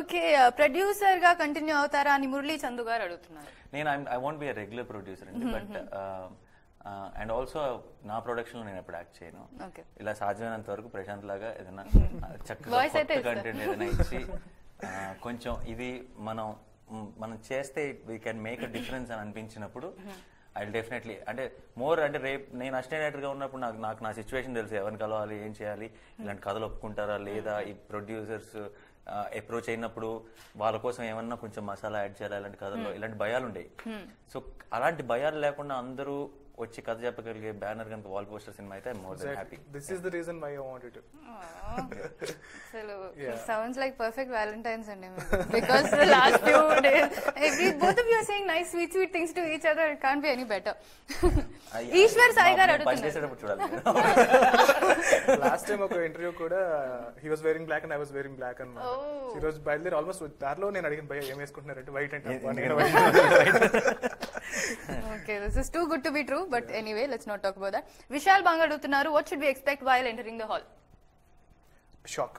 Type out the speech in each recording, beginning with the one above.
Okay producer గా continue అవుతారా అని మురళీ చందు గారు అడుగుతున్నారు నేను I want be a regular producer అండి బట్ అండ్ ఆల్సో నా ప్రొడక్షన్ లో నేను ఎప్పుడు యాక్ట్ చేయను ఓకే ఇలా సాధ్యమైనంత వరకు ప్రశాంత్ లాగా ఏదైనా ఆ, చక్కగా Voice అయితే కొత్త ఇస్తారు. కంటెంట్ ఏదైనా ఇచ్చి ఆ, కొంచెం ఇది మనం మ్, మనం చేస్తే we can make a difference అని అనిపించినప్పుడు ఐ డెఫినెట్లీ అంటే మోర్ అంటే రేపు నేను అసిస్టెంట్ గా ఉన్నప్పుడు నాకు నాకు నా సిచ్యువేషన్ తెలుసు ఎవరిని కలవాలి ఏం చేయాలి ఇలాంటి కథలు ఒప్పుకుంటారా లేదా ఈ ప్రొడ్యూసర్స్ అప్రోచ్ అయినప్పుడు వాళ్ళ కోసం ఏమన్నా కొంచెం మసాలా యాడ్ చేయాలి ఇలాంటి కథల్లో ఇలాంటి భయాలు ఉండేవి సో అలాంటి భయాలు లేకుండా అందరూ వచ్చి కథ చెప్పగలిగే బ్యానర్ కనుక వాల్ పోస్టర్ సినిమా అయితే more then happy This is the reason why I wanted to. అసలు Yeah. Sounds like perfect Valentine's అండి because last few days every both of you saying nice sweet sweet things to each other it can't be any better Eshwar Sai garu అడుగుతున్నారు పనిచేసేటప్పుడు చూడాలి last time ఒక interview కూడా he was wearing black and I was wearing black అన్నమాట Oh. ఈ రోజు బయలుదేరి almost దారిలో నేను అడిగిన భయ ఏం వేసుకుంటున్నారంటే వైట్ అంటే ఎందుకంటే నేను white. Okay this is too good to be true but anyway let's not talk about that Vishal Bang అడుగుతున్నారు what should be expect while entering the hall shock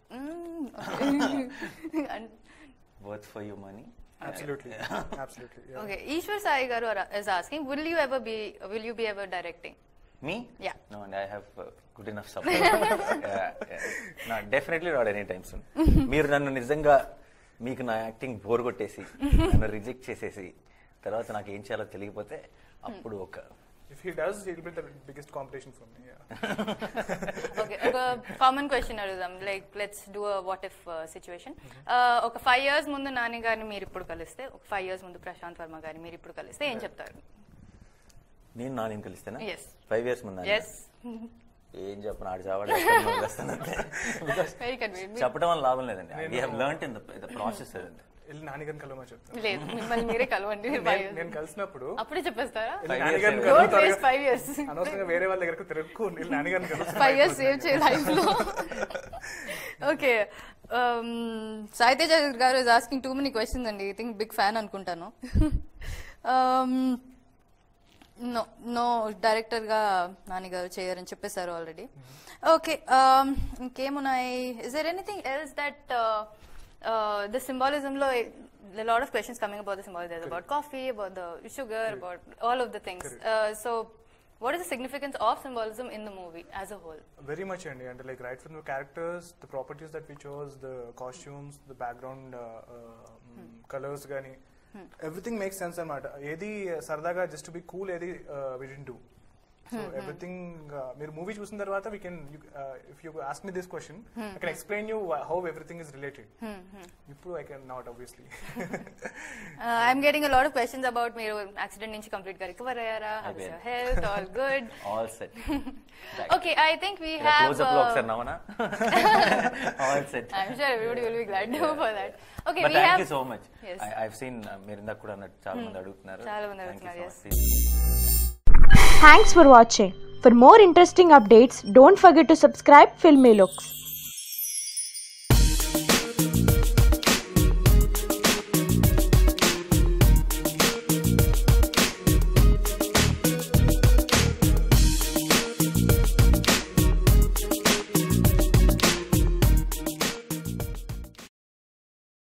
worth for you money absolutely absolutely okay Eshwar Sai garu is asking will you ever be will you be ever directing me Yeah. No and I have good enough support నా definitely not any times మీరు నన్ను నిజంగా మీకు నా acting bore కొట్టేసి నన్ను reject చేసేసి తర్వాత నాకు ఏం చేయాలో తెలియకపోతే అప్పుడు ఒక if he does he will be the biggest competition for me okay ఒక కామన్ క్వశ్చన్ అడుగుదాం like let's do what if situation ఒక ఫైవ్ ఇయర్స్ ముందు నాని గారిని మీరు ఇప్పుడు కలిస్తే ఒక ఫైవ్ ఇయర్స్ ముందు ప్రశాంత్ వర్మ గారిని మీరు ఇప్పుడు కలిస్తే ఏం చెప్తారు నేను నా నేను కలిస్తేనా Yes. ఫైవ్ ఇయర్స్ ముందు ఎస్ ఏం చెప్పను ఆడు చావాడు వెరీ కన్వీనియంట్ చెప్పడం వల్ల లాభం లేదండి we have learn in the process అదండి వెళ్ళి నాన్నగారిని కలవమని చెప్తాను లేదు మిమ్మల్ని మీరే కలవండి five years. నేను కలిసినప్పుడు అప్పుడే చెప్పేస్తారా వెళ్ళి Five years నాన్నగారిని ago. Don't కలుగుతారు waste five years. అనవసరంగా వేరే వాళ్ళ దగ్గరకు తిరగకు వెళ్ళి నాన్నగారిని కలుస్తాను ఫైవ్ ఇయర్స్ సేవ్ చేయ లైఫ్ లో okay Saiteja garu is asking too many questions అండి ఐ థింక్ బిగ్ ఫ్యాన్ అనుకుంటాను నో నో డైరెక్టర్ గా నాని గారు చేయరని చెప్పేశారు ఆల్రెడీ ఓకే ఇంకేమున్నాయి is there anything else that the symbolism లో a lot of questions coming about the symbolism There's about coffee about the sugar about all of the things uh, so what is the significance of symbolism in the movie as a whole very much అండి అంటే like right from the characters the properties that we chose the costumes the background colours కానీ everything makes sense అనమాట ఏది సరదాగా just be cool ఏది we'd do so everything మీరు movie చూసిన తర్వాత we can if you ask me this question I can explain you how everything is related ఇప్పుడు I can not obviously I'm getting a lot of questions about మీరు accident నుంచి complete గా recover అయ్యారా అయిపోయాను. Health all good all set okay I think we close up లో ఒకసారి have నవ్వనా all set I'm sure everybody will be glad to for that. Okay, but we thank have. You so much Yes. I seen మీరు ఇందాక కూడా అన్నట్టు చాలా మంది అడుగుతున్నారు చాలా మంది Thank you అడుగుతున్నారు, so much. Thanks for watching. For more interesting updates, don't forget to subscribe Filmy Looks.